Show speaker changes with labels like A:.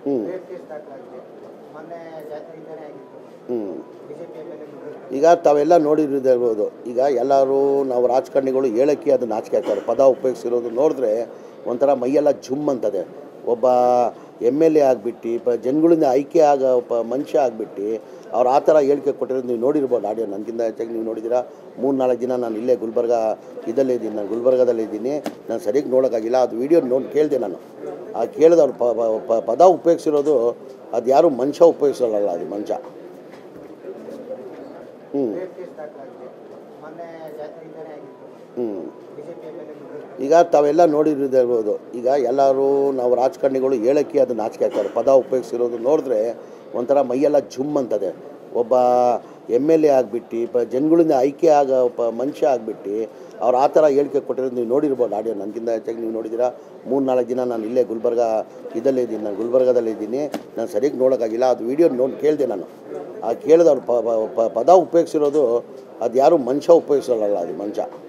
A: ಹ್ಞೂ
B: rape case ದಾಖಲಾಗಿದೆ ಮೊನ್ನೆ ಜಾತ್ರೆಯಿಂದನೇ ಆಗಿತ್ತು
A: ಹ್ಞೂ
B: ಬಿಜೆಪಿ ಎಮ್ ಎಲ್ ಎ
A: ಈಗ ತಾವೆಲ್ಲ ನೋಡಿರ್ಬೋದು ಈಗ ಎಲ್ಲರೂ ನಾವು ರಾಜಕಾರಣಿಗಳು ಹೇಳಕ್ಕೆ ಅದು ನಾಚಿಕೆ ಆಗ್ತಾರೆ ಪದ ಉಪಯೋಗಿಸಿರೋದು ನೋಡಿದ್ರೆ ಒಂಥರ ಮೈಯೆಲ್ಲ ಜುಮ್ ಅಂತದೆ ಒಬ್ಬ ಎಮ್ ಎಲ್ ಎ ಆಗಿಬಿಟ್ಟು ಪ ಜನಗಳಿಂದ ಆಯ್ಕೆ ಆಗ ಒಬ್ಬ ಮನುಷ್ಯ ಆಗಿಬಿಟ್ಟು ಅವ್ರು ಆ ಥರ ಹೇಳಿಕೆ ಕೊಟ್ಟಿರೋದು ನೀವು ನೋಡಿರ್ಬೋದು ಆಡಿಯೋ ನನಗಿಂತ ಹೆಚ್ಚಾಗಿ ನೀವು ನೋಡಿದ್ದೀರಾ ಮೂರು ನಾಲ್ಕು ದಿನ ನಾನು ಇಲ್ಲೇ ಗುಲ್ಬರ್ಗ ಇದಲ್ಲೇ ಇದ್ದೀನಿ ನಾನು ಗುಲ್ಬರ್ಗದಲ್ಲೇ ಇದ್ದೀನಿ ನಾನು ಸರಿಯಾಗಿ ನೋಡೋಕ್ಕಾಗಿಲ್ಲ ಅದು ವೀಡಿಯೋ ನೋಡಿ ಕೇಳಿದೆ ನಾನು ಆ ಕೇಳಿದ ಅವ್ರು ಪ- ಪ- ಪ- ಪದ ಉಪಯೋಗಿಸಿರೋದು ಅದು ಯಾರು ಮನುಷ್ಯ ಉಪಯೋಗಿಸೋಲ್ಲ ಅದು ಮನುಷ್ಯ ಹ್ಞೂ
B: ರೇಪ್ ಕೇಸ್ ದಾಖಲಾಗಿದೆ ಮೊನ್ನೆ ಜಾತ್ರೆಯಿಂದನೇ ಆಗಿತ್ತು
A: ಹ್ಞೂ
B: ಬಿಜೆಪಿ ಎಮ್ ಎಲ್ ಎ
A: ಈಗ ತಾವೆಲ್ಲ ನೋಡಿರ್ಬೋದು ಈಗ ಎಲ್ಲರೂ ನಾವು ರಾಜಕಾರಣಿಗಳು ಹೇಳಕ್ಕೆ ಅದು ನಾಚಿಕೆ ಆಗ್ತಾರೆ ಪದ ಉಪಯೋಗಿಸಿರೋದು ನೋಡಿದ್ರೆ ಒಂಥರ ಮೈಯೆಲ್ಲ ಜುಮ್ ಅಂತದೆ ಒಬ್ಬ ಎಮ್ ಎಲ್ ಎ ಆಗಿಬಿಟ್ಟು ಪ ಜನಗಳಿಂದ ಆಯ್ಕೆ ಆಗ ಒಬ್ಬ ಮನುಷ್ಯ ಆಗಿಬಿಟ್ಟು ಅವ್ರು ಆ ಥರ ಹೇಳಿಕೆ ಕೊಟ್ಟಿರೋದು ನೀವು ನೋಡಿರ್ಬೋದು ಆಡಿಯೋ ನನಗಿಂತ ಹೆಚ್ಚಾಗಿ ನೀವು ನೋಡಿದ್ದೀರಾ ಮೂರು ನಾಲ್ಕು ದಿನ ನಾನು ಇಲ್ಲೇ ಗುಲ್ಬರ್ಗ ಇದಲ್ಲೇ ಇದ್ದೀನಿ ನಾನು ಗುಲ್ಬರ್ಗದಲ್ಲೇ ಇದ್ದೀನಿ ನಾನು ಸರಿಯಾಗಿ ನೋಡೋಕ್ಕಾಗಿಲ್ಲ ಅದು ವೀಡಿಯೋ ನೋಡಿ ಕೇಳಿದೆ ನಾನು ಆ ಕೇಳಿದ ಅವ್ರು ಪ- ಪ- ಪ- ಪದ ಉಪಯೋಗಿಸಿರೋದು ಅದು ಯಾರು ಮನುಷ್ಯ ಉಪಯೋಗಿಸೋಲ್ಲ ಅದು ಮನುಷ್ಯ